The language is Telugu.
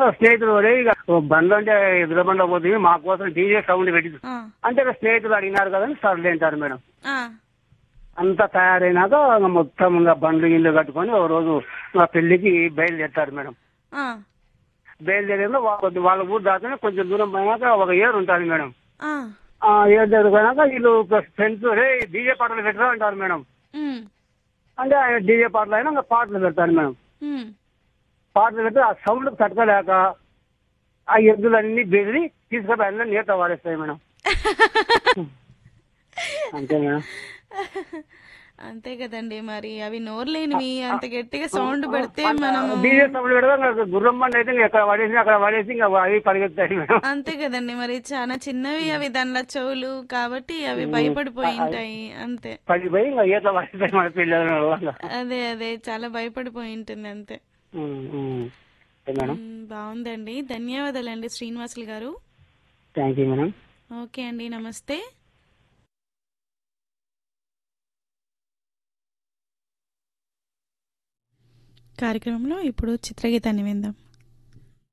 స్నేహితులు ఒరే ఇక బండ్లు అంటే ఎదురు బండ్లో పోతుంది మా కోసం డీజే సౌండ్ పెట్టి ఆ, అంటే ఇక స్నేహితులు అడిగినారు కదా అని సర్లే అంటారు మేడం ఆ, అంతా తయారైనాక ఇక మొత్తం ఇంకా బండ్లు ఇల్లు కట్టుకొని ఒక రోజు మా పెళ్లికి బయలుదేరుతారు మేడం ఆ, బయలుదేరిన వాళ్ళ వాళ్ళ ఊరు దాకా కొంచెం దూరం పోయినాక ఒక ఏరు ఉంటుంది మేడం ఆ, ఆ ఏరు దగ్గర పోయినాక వీళ్ళు ఫ్రెండ్స్ రే డీజే పాటలు పెట్టరా అంటారు మేడం ఉమ్, అంటే డీజే పాటలు అయినా ఇంకా పాటలు పెడతారు మేడం ఉమ్. పాటలు పెడితే ఆ సౌండ్ తట్టుకోలేక ఆ ఎద్దులన్నీ బెదిరి తీసుకొని అన్నీ నీట వాడేస్తాయి మేడం అంతే మేడం అంతే కదండి మరి అవి నోరులేనివి అంత గట్టిగా సౌండ్ పెడితే మనము డీజే సౌండ్ పెడతా ఇంకా గుర్రం బండి అయితే ఇంకా ఎక్కడ పడేసి అక్కడ పడేసి ఇంకా అవి పరిగెత్తాయి మేడం అంతే కదండి మరి చాలా చిన్నవి అవి దానిలో చెవులు కాబట్టి అవి భయపడిపోయి ఉంటాయి అంతే పది పోయి ఇంకా ఈత పడేస్తాయి మన పిల్లల వల్ల అదే అదే చాలా భయపడిపోయి ఉంటుంది అంతే ఉమ్, ఉమ్. ఓకే మేడం మ్, బాగుందండి ధన్యవాదాలండి శ్రీనివాసులు గారు థ్యాంక్ యూ మేడం ఓకే అండి నమస్తే కార్యక్రమంలో ఇప్పుడు చిత్రగీతాన్ని విందాం